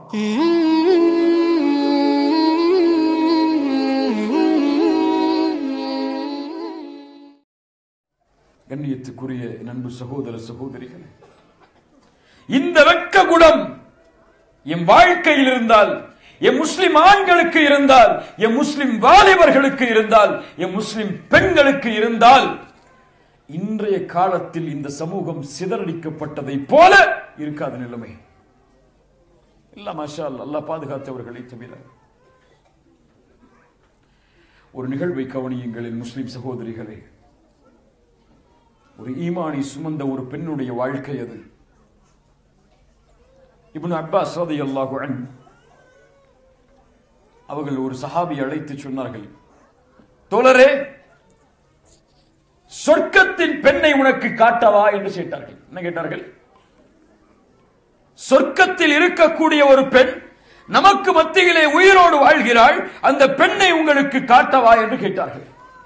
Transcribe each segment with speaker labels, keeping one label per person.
Speaker 1: கண்ணியத்துக்குரிய நண்பு சகோதர சகோதரிகளே இந்த வெட்க குணம் என் வாழ்க்கையில் இருந்தால் என் முஸ்லிம் ஆண்களுக்கு இருந்தால் என் முஸ்லிம் வாலிபர்களுக்கு இருந்தால் என் முஸ்லிம் பெண்களுக்கு இருந்தால் இன்றைய காலத்தில் இந்த சமூகம் சிதறடிக்கப்பட்டதை போல இருக்காத நிலைமை இல்ல மாஷா அல்லாஹ், அல்லாஹ் பாதுகாத்தவர்களை தவிர ஒரு நிகழ்வை கவனியுங்கள் என் முஸ்லிம் சகோதரிகளே ஒரு ஈமானி சுமந்த ஒரு பெண்ணுடைய வாழ்க்கை அது இப்னு அப்பாஸ் ரலியல்லாஹு அன்ஹு அவர்கள் ஒரு சஹாபி அழைத்து சொன்னார்கள் தோழரே சொர்க்கத்தின் பெண்ணை உனக்கு காட்டவா என்று கேட்டார்கள் என்ன கேட்டார்கள் சொர்க்கத்தில் இருக்கக்கூடிய ஒரு பெண் நமக்கு மத்தியிலே உயிரோடு வாழ்கிறாள் அந்த பெண்ணை உங்களுக்கு காட்டவா என்று கேட்டார்கள்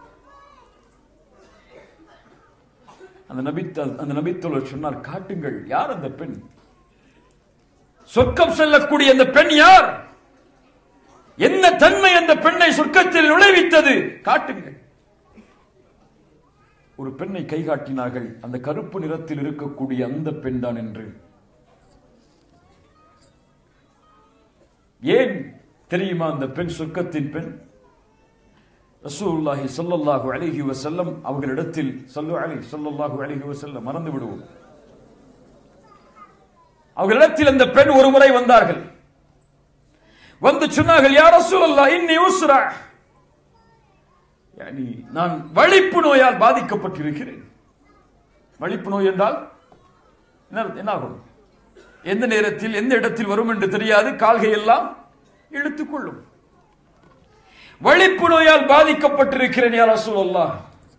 Speaker 1: அந்த நபி அந்த நபித்தோழர் சொன்னார் காட்டுங்கள் யார் அந்த பெண் சொர்க்கம் செல்லக்கூடிய அந்த பெண் யார் என்ன தன்மை அந்த பெண்ணை சொர்க்கத்தில் நுழைவித்தது காட்டுங்கள் ஒரு பெண்ணை கை காட்டினார்கள் அந்த கருப்பு நிறத்தில் இருக்கக்கூடிய அந்த பெண் தான் என்று ஏன் தெரியுமா அந்த பெண் சொர்க்கத்தின் பெண் ரசூலுல்லாஹி ஸல்லல்லாஹு அலைஹி வஸல்லம் அவர்களிடத்தில் ஸல்லு அலைஹி ஸல்லல்லாஹு அலைஹி வஸல்லம் மறந்து விடுவோம் அவர்களிடத்தில் அந்த பெண் ஒரு முறை வந்தார்கள் வந்து சொன்னார்கள் யார் ரசூலுல்லாஹ் இன்னி உஸ்ரா யானி நான் வலிப்பு நோயால் பாதிக்கப்பட்டிருக்கிறேன் வலிப்பு நோய் என்றால் என்ன என்ன ஆகும் எந்த நேரத்தில் எந்த இடத்தில் வரும் என்று தெரியாது கால்கை எல்லாம் இழுத்துக் கொள்ளும் வலிப்பு நோயால் பாதிக்கப்பட்டிருக்கிறேன் யார் ரசூலுல்லாஹ்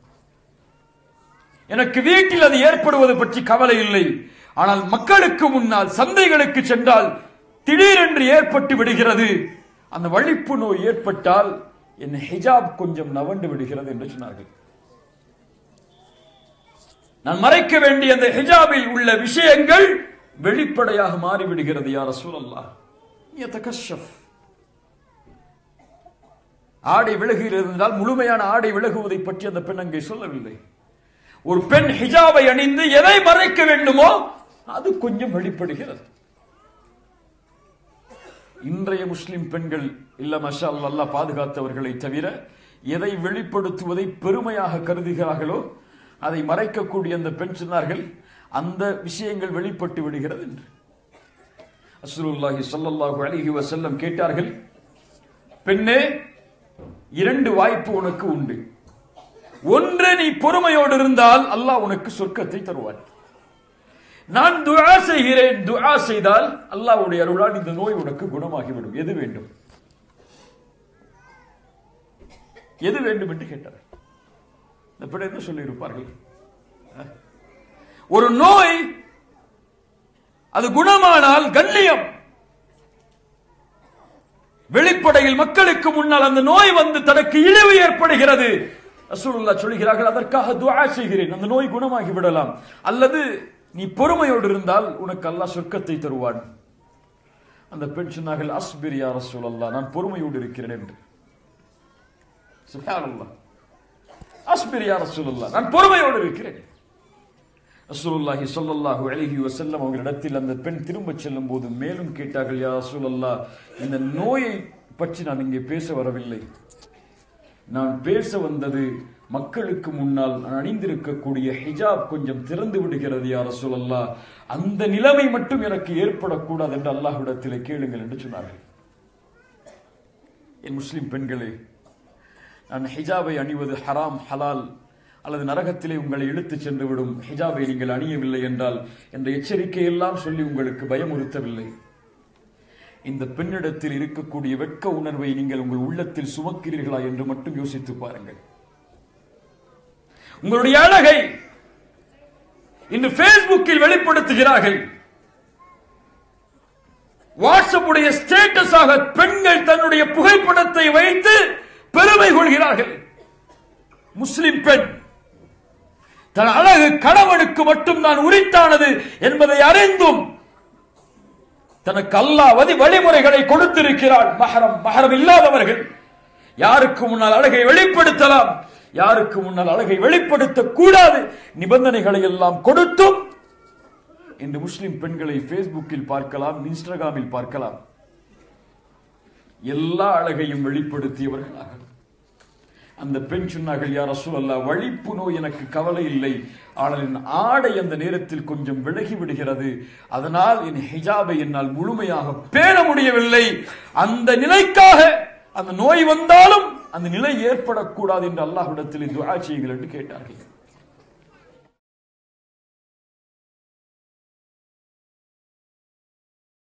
Speaker 1: எனக்கு வீட்டில் அது ஏற்படுவது பற்றி கவலை இல்லை ஆனால் மக்களுக்கு முன்னால் சந்தைகளுக்கு சென்றால் திடீரென்று ஏற்பட்டு விடுகிறது அந்த வலிப்பு நோய் ஏற்பட்டால் என் ஹிஜாப் கொஞ்சம் நவண்டு விடுகிறது என்று சொன்னார்கள் நான் மறைக்க வேண்டிய அந்த ஹிஜாபில் உள்ள விஷயங்கள் வெளிப்படையாக மாறிவிடுகிறது யார் ரசூலல்லாஹ் யதகஷஃப் ஆடை விலகுகிறது என்றால் முழுமையான ஆடை விலகுவதை பற்றி அந்த பெண் அங்கே சொல்லவில்லை ஒரு பெண் ஹிஜாபை அணிந்து எதை மறைக்க வேண்டுமோ அது கொஞ்சம் வெளிப்படுகிறது இன்றைய முஸ்லிம் பெண்கள் இல்ல மஷா அல்லாஹ் பாதுகாத்தவர்களை தவிர எதை வெளிப்படுத்துவதை பெருமையாக கருதுகிறார்களோ அதை மறைக்கக்கூடிய அந்த பெண் சொன்னார்கள் அந்த விஷயங்கள் வெளிப்பட்டு விடுகிறது என்று அஸ்ருல்லாஹி ஸல்லல்லாஹு அலைஹி வஸல்லம் கேட்டார்கள் பெண்ணே இரண்டு வாய்ப்பு உனக்கு உண்டு ஒன்று நீ பொறுமையோடு இருந்தால் அல்லாஹ் உனக்கு சொர்க்கத்தை தருவான் நான் துஆ செய்கிறேன் துஆ செய்தால் அல்லாஹ்வுடைய அருளால் இந்த நோய் உனக்கு குணமாகிவிடும் எது வேண்டும் எது வேண்டும் என்று கேட்டார் இந்த பிள்ளை என்ன சொல்லி இருப்பார்கள் ஒரு நோய் அது குணமானால் கண்ணியம் வெளிப்படையில் மக்களுக்கு முன்னால் அந்த நோய் வந்து தனக்கு இழிவு ஏற்படுகிறது ரசூலுல்லாஹ் சொல்கிறார்கள் அதற்காக துஆ செய்கிறேன் அந்த நோய் குணமாகி விடலாம் அல்லது நீ பொறுமையோடு இருந்தால் உனக்கு அல்லாஹ் சொர்க்கத்தை தருவான் அந்த பெண் சொன்னார்கள் அஸ்பிர் யா ரசூலல்லாஹ் நான் பொறுமையோடு இருக்கிறேன் என்று சுப்ஹானல்லாஹ் அஸ்பிர் யா ரசூலல்லாஹ் நான் பொறுமையோடு இருக்கிறேன் ரசூலுல்லாஹி ஸல்லல்லாஹு அலைஹி வஸல்லம் அவர்களிடத்தில் அந்த பெண் திரும்ப செல்லும் போது மேலும் கேட்டார்கள் யா ரசூலல்லாஹ் இந்த நோயை பற்றி நான் இங்கே பேச வரவில்லை நான் பேச வந்தது மக்களுக்கு முன்னால் நான் அணிந்திருக்கக்கூடிய ஹிஜாப் கொஞ்சம் திறந்து விடுகிறது யா ரசூலல்லாஹ் அந்த நிலைமை மட்டும் எனக்கு ஏற்படக்கூடாது என்று அல்லாஹ்விடத்திலே கேளுங்கள் என்று சொன்னார்கள் என் முஸ்லிம் பெண்களே நான் ஹிஜாபை அணிவது ஹராம் ஹலால் அல்லது நரகத்திலே உங்களை இழுத்துச் சென்று விடும் ஹிஜாபை நீங்கள் அணியவில்லை என்றால் என்ற எச்சரிக்கை எல்லாம் சொல்லி உங்களுக்கு பயமுறுத்தவில்லை இந்த பெண்ணிடத்தில் இருக்கக்கூடிய வெட்க உணர்வை நீங்கள் உங்கள் உள்ளத்தில் சுமக்கிறீர்களா என்று மட்டும் யோசித்து பாருங்கள் உங்களுடைய அழகை இன்று பேஸ்புக்கில் வெளிப்படுத்துகிறார்கள் வாட்ஸ்அப்புடைய ஸ்டேட்டஸாக பெண்கள் தன்னுடைய புகைப்படத்தை வைத்து பெருமை கொள்கிறார்கள் முஸ்லிம் பெண் தன் அழகு கணவனுக்கு மட்டும் தான் உரித்தானது என்பதை அறிந்தும் தனக்கு அல்லாஹ் வழிமுறைகளை கொடுத்திருக்கிறாள் மஹரம் மஹரம் இல்லாதவர்கள் யாருக்கு முன்னால் அழகை வெளிப்படுத்தலாம் யாருக்கு முன்னால் அழகை வெளிப்படுத்த கூடாது நிபந்தனைகளை எல்லாம் கொடுத்தும் இன்று முஸ்லிம் பெண்களை பேஸ்புக்கில் பார்க்கலாம் இன்ஸ்டாகிராமில் பார்க்கலாம் எல்லா அழகையும் வெளிப்படுத்தியவர்களாக அந்த பெண் சொன்னார்கள் யார் ரசூல் அல்லா வழிப்பு நோய் எனக்கு கவலை இல்லை ஆனால் என் ஆடை அந்த நேரத்தில் கொஞ்சம் விலகி விடுகிறது அதனால் என் ஹிஜாபை என்னால் முழுமையாக பேண முடியவில்லை அந்த நிலைக்காக அந்த நோய் வந்தாலும் அந்த நிலை ஏற்படக்கூடாது என்று அல்லாஹ்விடத்தில் துஆ செய்யுங்கள் என்று கேட்டார்கள்